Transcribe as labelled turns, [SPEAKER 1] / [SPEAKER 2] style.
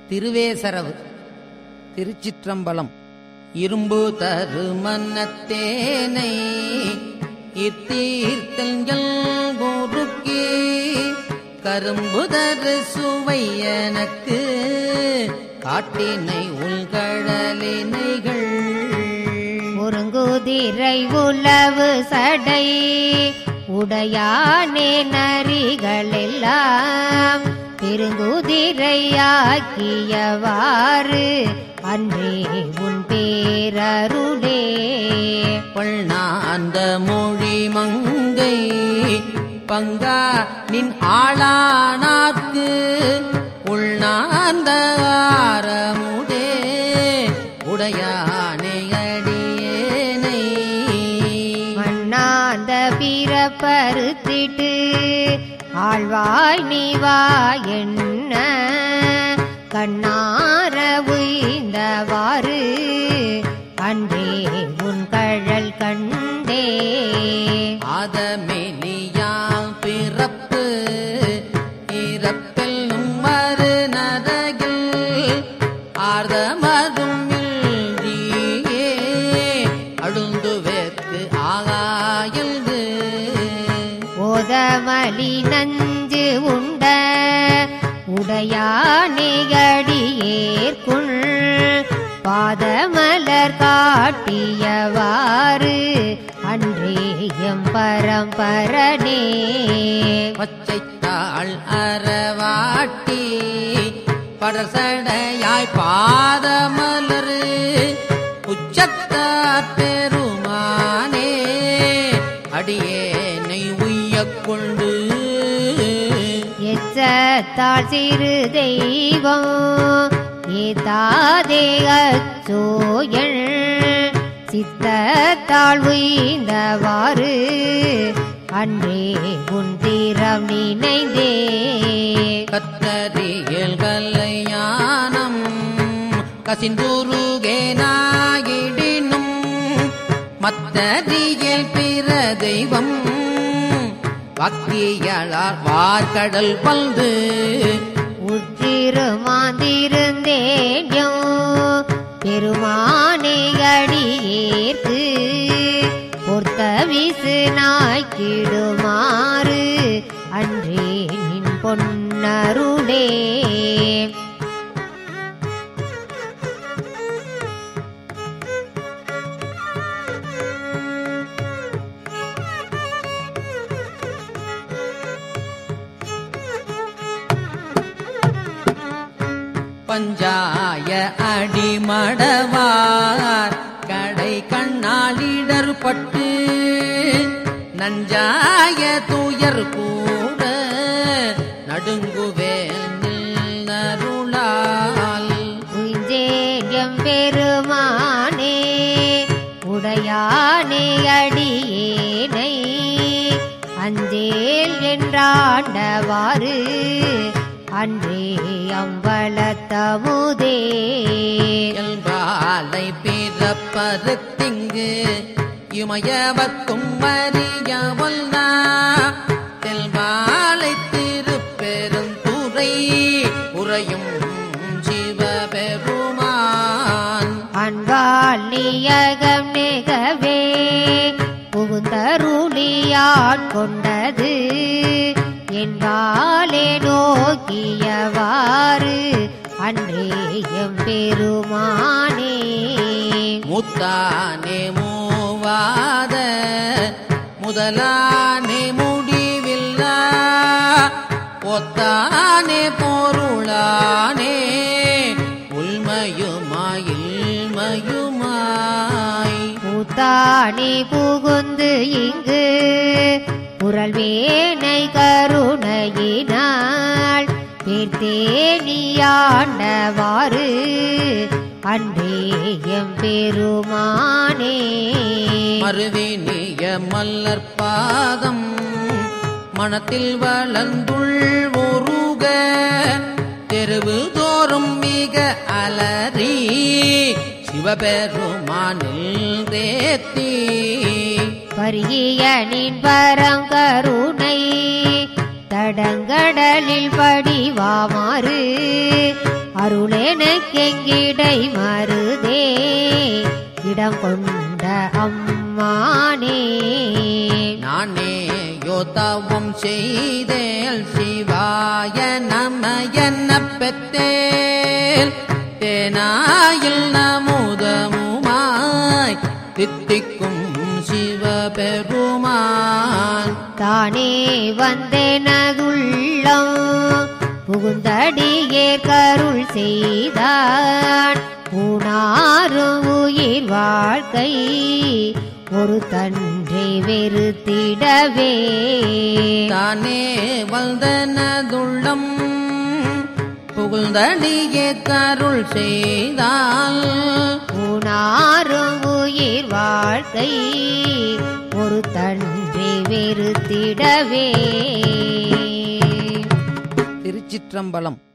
[SPEAKER 1] திருவேசரவு திருச்சிற்றம்பலம் இரும்பு தரு மன்னத்தேனை இத்தீர்த்தங்கள் குறுக்கி கரும்பு தரு சுவை எனக்கு காட்டினை உள்கழலினைகள்
[SPEAKER 2] ஒருங்குதிரை உலவு சடை உடையானே நரிகளெல்லாம் பெருங்குதிரையாக்கியவாறு அன்றே உன் பேரருளே
[SPEAKER 1] பொள்ளாந்த மொழி மங்கை பங்கா நின் ஆளானாக்கு உள்நாந்த ஆரமுடே உடையானே அடியேனை
[SPEAKER 2] மண்ணாந்த பிறப்பறுத்திட்டு ஆழ்வாய் நீவா என்ன கண்ணார உய்ந்தவாறு அன்றே உன் கழல் கண்டே
[SPEAKER 1] ஆதமெலியாம் பிறப்பு இறப்பெல்லும் மறு நரகில் ஆர்தமதும் இல்தியே அழுந்து வேற்கு ஆகாயல்து
[SPEAKER 2] ஓதமலி நஞ்சு உண்ட உடையானிகடியேற்குள் பாதமலர் காட்டியவாறு அன்றேயம் பரம்பரனே
[SPEAKER 1] பச்சைத்தாள் அறவாட்டி படசடையாய் பாதமலரு உச்சத்தார் பெருமானே அடியேனை உய்யக் கொண்டு
[SPEAKER 2] எச்சத்தாள் சிறு தெய்வம் ஏதாதே அச்சோயள் சித்தத்தாள் உய்ந்தவாறு அன்றே உன் தீரம் நினைந்தே
[SPEAKER 1] கத்தரியல் கல்லையானம் கசிந்துருகேனாயிடினும் மத்ததியல் பிற தெய்வம் பக்தியளார் வார்கடல் பல்து
[SPEAKER 2] உற்றிருமாந்திருந்தேன்யோ பெருமானே அடியேற்கு பொர்த்த விசு நாய்க்கிடுமாறு அன்றே நின் பொன்னருளே
[SPEAKER 1] பஞ்சாய அடிமடவார் கடை கண்ணாலிடர் பட்டு நஞ்சாய துயர் கூட நடுங்குவேன் அருளால்
[SPEAKER 2] உய்ந்தேயம் பெருமானே உடையானே அடியேனை அஞ்சேல் என்றாண்டவாறு அன்றே அம்பலத்தமுதே
[SPEAKER 1] இயல்பாலை பிறப்பருத்திங்கு இமயவர்க்கும் மறியவல்லா தெல்பாலை திருப்பெருந்துறை உறையும் சிவபெருமான்
[SPEAKER 2] அன்பால் நீயகம் நெகவே புகுந்தருளியான் கொண்டது என்றாலே நோக்கியவாறு அன்றே எம்பெருமானே
[SPEAKER 1] முத்தானே மூவாத முதலானே முடிவில்லா ஒத்தானே பொருளானே உள்மையுமாயில்மையுமாய்
[SPEAKER 2] பூத்தானே புகுந்து இங்கு புரள்வேனை கருணையினாள் பேர்த்தேனியாண்டவாறு அன்றே எம்பெருமானே
[SPEAKER 1] மருவினிய மல்லற் பாதம் மனத்தில் வளர்ந்துள் ஒருக தெருவு தோறும் மிக அலறி சிவபெருமானில் தேத்தி
[SPEAKER 2] பரியனின் பரங்கருணை தடங்கடலில் படிவாமாறு அருளே
[SPEAKER 1] நானே யோதவம் செய்தேல் சிவாய நம என்ன பெற்றேல் தேனாயில் நமுதமுமாய் தித்திக்கும் சிவபெருமான்
[SPEAKER 2] தானே வந்தேனதுள்ளம் புகுந்தடியே கருள் செய்தான் பூணாரும் உயிர் வாழ்க்கை ஒரு தன்றை வெறுத்திடவே
[SPEAKER 1] தானே வந்தனதுள்ளம் புகுந்தடியே கருள் செய்தால்
[SPEAKER 2] பூணாரும் உயிர் வாழ்க்கை ஒரு தன்றை வெறுத்திடவே
[SPEAKER 1] திருச்சிற்றம்பலம்